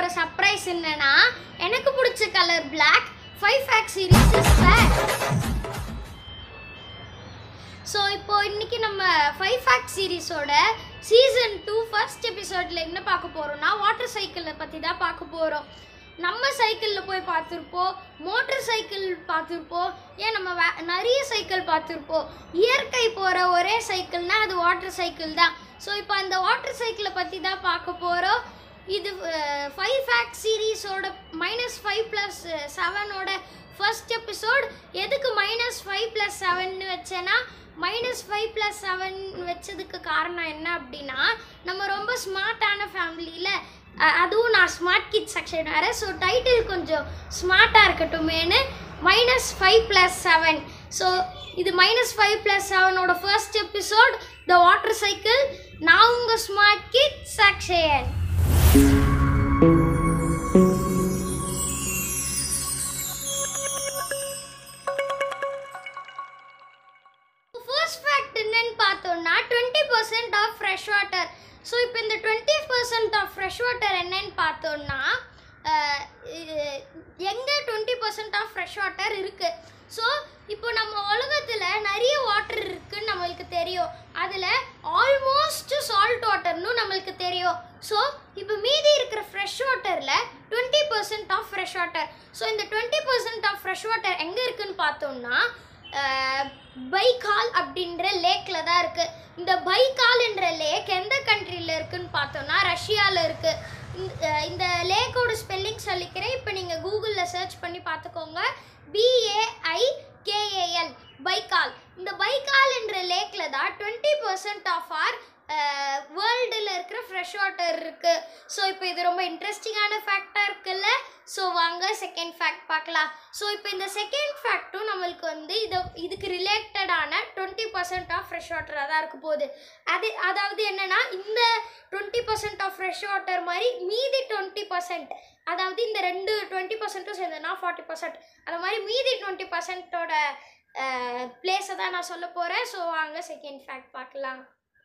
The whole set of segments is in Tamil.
போகிற சர்ப்ரைஸ் என்னன்னா எனக்கு பிடிச்ச colour Black five fact series is back so இப்போ இன்னைக்கு நம்ம ஃபைவ் ஃபேக்ட் சீரீஸோட சீசன் டூ ஃபர்ஸ்ட் எபிசோடில் என்ன பார்க்க போகிறோம்னா வாட்டர் சைக்கிளை பற்றி தான் பார்க்க போகிறோம் நம்ம சைக்கிளில் போய் பார்த்துருப்போம் மோட்டர் சைக்கிள் பார்த்துருப்போம் ஏன் நம்ம வே நிறைய சைக்கிள் பார்த்துருப்போம் இயற்கை போகிற ஒரே சைக்கிள்னா அது வாட்டர் சைக்கிள் தான் ஸோ இப்போ அந்த வாட்டர் சைக்கிளை பற்றி தான் பார்க்க போகிறோம் இது ஃபைவ் ஃபேக்ட் சீரீஸோட மைனஸ் ஃபைவ் ப்ளஸ் செவனோட ஃபர்ஸ்ட் எபிசோட் எதுக்கு மைனஸ் ஃபைவ் ப்ளஸ் செவன்னு வச்சேன்னா மைனஸ் ஃபைவ் ப்ளஸ் செவன் வச்சதுக்கு காரணம் என்ன அப்படின்னா நம்ம ரொம்ப ஸ்மார்ட்டான ஃபேமிலியில் அதுவும் நான் ஸ்மார்ட் கிட் செக்ஷன் வேறு ஸோ டைட்டில் கொஞ்சம் ஸ்மார்ட்டாக இருக்கட்டுமேனு minus five plus seven so இது மைனஸ் ஃபைவ் ப்ளஸ் செவனோட first episode the water cycle நான் உங்கள் smart kid section first fact என்னன்னு பார்த்தோம்னா twenty percent of fresh water so இப்போ இந்த twenty percent of fresh water என்னன்னு பார்த்தோம்னா எங்கே twenty percent of fresh water இருக்குது ஸோ இப்போ நம்ம உலகத்தில் நிறைய வாட்டர் இருக்குன்னு நம்மளுக்கு தெரியும் அதில் ஆல்மோஸ்ட் சால்ட் வாட்டர்னு நம்மளுக்கு தெரியும் ஸோ இப்போ மீதி இருக்கிற ஃப்ரெஷ் வாட்டரில் twenty percent of fresh water so இந்த twenty percent of fresh water எங்கே இருக்குன்னு பார்த்தோம்னா பைகால் அப்படின்ற லேக்கில் தான் இருக்குது இந்த பைகால்ன்ற லேக் எந்த கண்ட்ரியில் இருக்குன்னு பார்த்தோம்னா ரஷ்யாவில் இருக்குது இந்த லேக்கோட ஸ்பெல்லிங் சொல்லிக்கிறேன் இப்போ நீங்கள் கூகுளில் சர்ச் பண்ணி பார்த்துக்கோங்க பிஏஐ கேஏஎல் பைகால் இந்த பைகால் என்ற லேக்கில் தான் டுவெண்ட்டி பர்சன்ட் ஆஃப் ஆர் வேர்ல்டில் இருக்கிற ஃப்ரெஷ் வாட்டர் இருக்குது ஸோ இப்போ இது ரொம்ப இன்ட்ரெஸ்டிங்கான ஃபேக்டாக இருக்குல்ல ஸோ வாங்க செகண்ட் ஃபேக்ட் பார்க்கலாம் ஸோ இப்போ இந்த செகண்ட் ஃபேக்ட்டும் நம்மளுக்கு வந்து இதை இதுக்கு ரிலேட்டடான டுவெண்ட்டி பர்சன்ட் ஆஃப் ஃப்ரெஷ் வாட்டராக தான் இருக்க போகுது அது அதாவது என்னென்னா இந்த twenty percent of fresh water மாதிரி மீதி டுவெண்ட்டி பர்சன்ட் அதாவது இந்த ரெண்டு டுவெண்ட்டி பர்சன்ட்டும் சேர்ந்ததுனா ஃபார்ட்டி பர்சன்ட் அந்த மாதிரி மீதி டுவெண்ட்டி பர்சன்ட்டோட பிளேஸை தான் நான் சொல்ல போகிறேன் ஸோ வாங்க செகண்ட் ஃபேக்ட் பார்க்கலாம்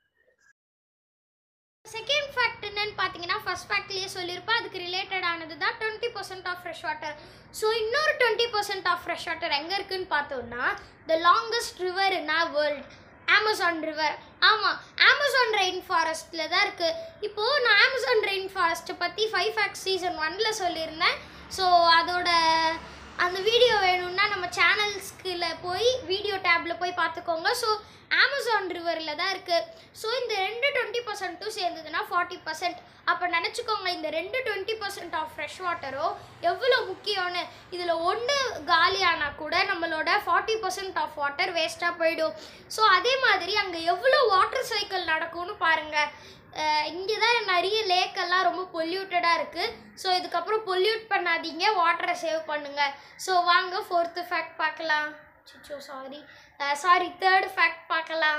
செகண்ட் ஃபேக்ட் என்னன்னு பார்த்தீங்கன்னா ஃபர்ஸ்ட் ஃபேக்ட்லேயே சொல்லியிருப்பேன் அதுக்கு ரிலேட்டட் ஆனது தான் twenty percent of fresh water so இன்னொரு twenty percent of fresh water எங்கே இருக்குன்னு பார்த்தோம்னா the longest river in ah world Amazon river ஆமாம் அமேசான் ரெயின் ஃபாரஸ்ட்டில் தான் இருக்குது இப்போது நான் அமேசான் ரெயின் ஃபாரஸ்ட்டை பற்றி ஃபைவ் ஃபேக்ட் சீசன் ஒன்ல சொல்லியிருந்தேன் ஸோ அதோட அந்த வீடியோ வேணும்னா நம்ம சேனல்ஸ்கில் போய் வீடியோ டேப்பில் போய் பார்த்துக்கோங்க ஸோ அமேசான் ரிவரில் தான் இருக்குது ஸோ இந்த ரெண்டு டுவெண்ட்டி பர்சன்ட்டும் சேர்ந்ததுன்னா ஃபார்ட்டி பர்சன்ட் அப்போ நினச்சிக்கோங்க இந்த ரெண்டு டுவெண்ட்டி பர்சன்ட் ஆஃப் ஃப்ரெஷ் வாட்டரோ எவ்வளோ முக்கியம்னு இதில் ஒன்று காலியானா கூட நம்மளோட ஃபார்ட்டி பர்சன்ட் ஆஃப் வாட்டர் வேஸ்ட்டாக போயிடும் ஸோ அதே மாதிரி அங்கே எவ்வளோ வாட்டர் சைக்கிள் நடக்கும்னு பாருங்கள் இங்கே தான் நிறைய லேக்கெல்லாம் ரொம்ப பொல்யூட்டடாக இருக்குது ஸோ இதுக்கப்புறம் பொல்யூட் பண்ணாதீங்க வாட்டரை சேவ் பண்ணுங்கள் ஸோ வாங்க ஃபோர்த்து ஃபேக்ட் பார்க்கலாம் சிச்சோ சாரி சாரி தேர்ட் ஃபேக்ட் பார்க்கலாம்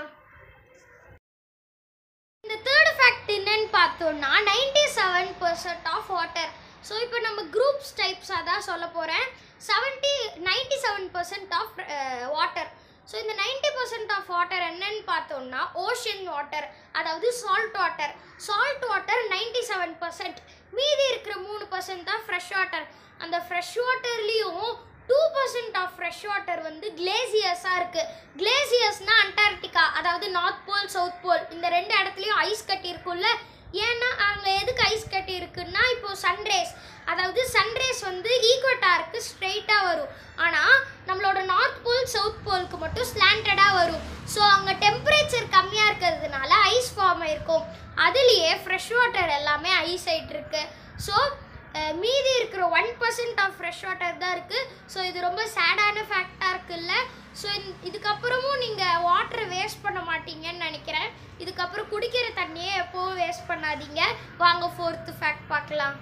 இந்த தேர்ட் ஃபேக்ட் என்னன்னு பார்த்தோம்னா ninety seven percent of water so இப்போ நம்ம குரூப்ஸ் டைப்ஸாக தான் சொல்ல போகிறேன் seventy ninety seven percent of water so இந்த நைன்டி பர்சன்ட் ஆஃப் வாட்டர் என்னன்னு பார்த்தோம்னா ஓஷன் வாட்டர் அதாவது salt water salt water ninety seven percent மீதி இருக்கிற மூணு பர்சன்ட் தான் ஃப்ரெஷ் வாட்டர் அந்த ஃப்ரெஷ் வாட்டர்லேயும் two percent of fresh water வந்து கிளேசியர்ஸாக இருக்குது கிளேசியர்ஸ்னால் அண்டார்டிகா அதாவது நார்த் போல் சவுத் போல் இந்த ரெண்டு இடத்துலையும் ஐஸ் கட்டி இருக்கும்ல ஏன்னா அங்கே எதுக்கு ஐஸ் கட்டி இருக்குன்னா இப்போ சன்ரேஸ் அதாவது சன்ரேஸ் வந்து ஈக்குவட்டாருக்கு ஸ்ட்ரெயிட்டாக வரும் ஆனால் நம்மளோட நார்த் போல் சவுத் போலுக்கு மட்டும் ஸ்லாண்டடாக வரும் ஸோ அங்கே டெம்பரேச்சர் கம்மியாக இருக்கிறதுனால ஐஸ் ஃபார்ம் ஆயிருக்கும் அதுலேயே ஃப்ரெஷ் வாட்டர் எல்லாமே ஐஸ் ஆகிட்டு இருக்கு ஸோ மீதி இருக்கிற one percent of fresh water தான் இருக்குது ஸோ இது ரொம்ப சேடான ஃபேக்டாக இருக்குல்ல ஸோ இதுக்கப்புறமும் நீங்கள் வாட்டரை வேஸ்ட் பண்ண மாட்டீங்கன்னு நினைக்கிறேன் இதுக்கப்புறம் குடிக்கிற தண்ணியே எப்போவும் வேஸ்ட் பண்ணாதீங்க வாங்க ஃபோர்த்து ஃபேக்ட் பார்க்கலாம்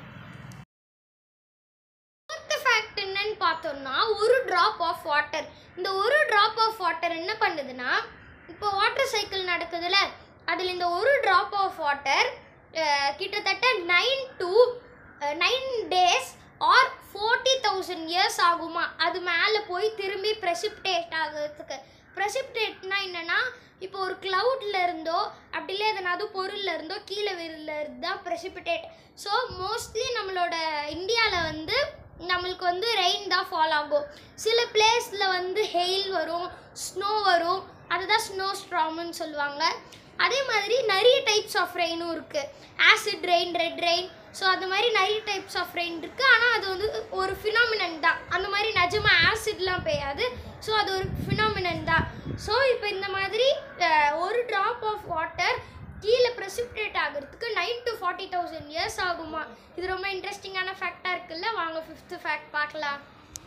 ஃபோர்த்து ஃபேக்ட் என்னன்னு பார்த்தோம்னா ஒரு ட்ராப் ஆஃப் வாட்டர் இந்த ஒரு ட்ராப் ஆஃப் வாட்டர் என்ன பண்ணுதுன்னா இப்போ வாட்டர் சைக்கிள் நடக்குதுல்ல அதில் இந்த ஒரு ட்ராப் ஆஃப் வாட்டர் கிட்டத்தட்ட nine to nine days or forty thousand years ஆகுமா அது மேலே போய் திரும்பி ப்ரெசிப்டேட் ஆகிறதுக்கு ப்ரெசிபிடேட்னா என்னன்னா இப்போ ஒரு cloudல இருந்தோ அப்படி இல்லை எதனாவது பொருள்ல இருந்தோ கீழே விழுறது தான் ப்ரெசிபிடேட் ஸோ மோஸ்ட்லி நம்மளோட இந்தியாவில் வந்து நம்மளுக்கு வந்து ரெயின் தான் ஃபால் ஆகும் சில பிளேஸில் வந்து ஹெயில் வரும் ஸ்னோ வரும் அதுதான் ஸ்னோ ஸ்ட்ராம்னு சொல்லுவாங்க அதே மாதிரி நிறைய டைப்ஸ் ஆஃப் ரெயினும் இருக்குது acid rain red rain so அந்த மாதிரி நிறைய டைப்ஸ் ஆஃப் ரெயின் இருக்குது ஆனால் அது வந்து ஒரு ஃபினாமினன் தான் அந்த மாதிரி நிஜமாக ஆசிட்லாம் பெய்யாது ஸோ அது ஒரு ஃபினாமினன் தான் ஸோ இப்போ இந்த மாதிரி அஹ், ஒரு ட்ராப் ஆஃப் வாட்டர் கீழே ப்ரெசிபிடேட் ஆகிறதுக்கு nine to forty thousand years ஆகுமா இது ரொம்ப இன்ட்ரெஸ்டிங்கான ஃபேக்டாக இருக்குல்ல வாங்க ஃபிஃப்த்து ஃபேக்ட் பார்க்கலாம்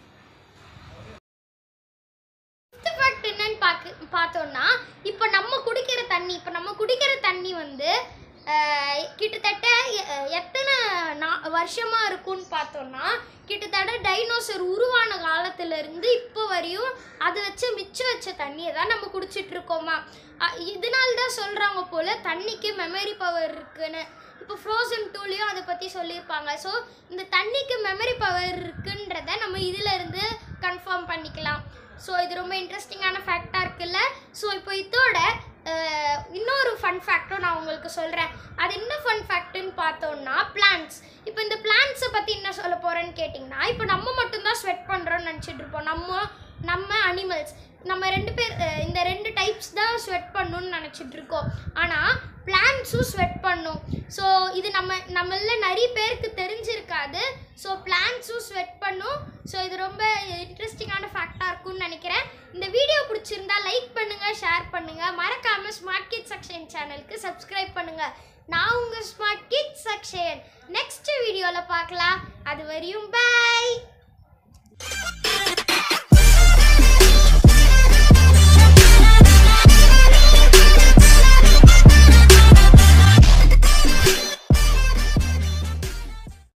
ஃபிஃப்த் ஃபேக்ட் என்னன்னு பார்க்க பார்த்தோம்னா இப்போ நம்ம குடிக்கிற தண்ணி இப்போ நம்ம குடிக்கிற தண்ணி வந்து அஹ், கிட்டத்தட்ட எ- எத்தனை நா வருஷமாக இருக்கும்னு பார்த்தோம்னா கிட்டத்தட்ட டைனோசர் உருவான காலத்துல இருந்து இப்போ வரையும் அது வச்சு மிச்சம் வச்ச தண்ணியை தான் நம்ம குடிச்சிட்டு இருக்கோமா அ- இதனால தான் சொல்கிறாங்க போல் தண்ணிக்கு மெமரி பவர் இருக்குன்னு இப்போ ஃப்ரோசன் டூலையும் அதை பற்றி சொல்லியிருப்பாங்க ஸோ இந்த தண்ணிக்கு மெமரி பவர் இருக்குன்றத நம்ம இதில் இருந்து கன்ஃபார்ம் பண்ணிக்கலாம் ஸோ இது ரொம்ப இன்ட்ரெஸ்டிங்கான ஃபேக்டாக இருக்குல்ல ஸோ இப்போ இதோட அஹ், இன்னொரு ஃபன் ஃபேக்டும் நான் உங்களுக்கு சொல்கிறேன் அது என்ன ஃபன் ஃபேக்ட்னு பார்த்தோம்னா பிளான்ட்ஸ் இப்போ இந்த பிளான்ட்ஸை பற்றி என்ன சொல்ல போகிறேன்னு கேட்டிங்கன்னா இப்போ நம்ம மட்டும்தான் ஸ்வெட் பண்ணுறோம்னு நினச்சிட்டு இருப்போம் நம்ம நம்ம அனிமல்ஸ் நம்ம ரெண்டு பேர் அஹ், இந்த ரெண்டு டைப்ஸ் தான் ஸ்வெட் பண்ணணும்னு நினச்சிட்டு இருக்கோம் ஆனால் பிளான்ட்ஸும் ஸ்வெட் பண்ணும் ஸோ இது நம்ம நம்மள நிறைய பேருக்கு தெரிஞ்சிருக்காது ஸோ பிளான்ட்ஸும் ஸ்வெட் பண்ணும் ஸோ இது ரொம்ப இன்ட்ரெஸ்டிங்கான ஃபேக்டாக இருக்கும்னு நினைக்கிறேன் இந்த வீடியோ பிடிச்சிருந்தா லைக் பண்ணுங்கள் ஷேர் பண்ணுங்கள் மறக்காமல் ஸ்மார்ட் கிட் செக்ஷன் சேனலுக்கு சப்ஸ்கிரைப் பண்ணுங்கள் நான் உங்கள் ஸ்மார்ட் கிட் செக்ஷன் நெக்ஸ்ட் வீடியோவில் பார்க்கலாம் அது வரையும் பை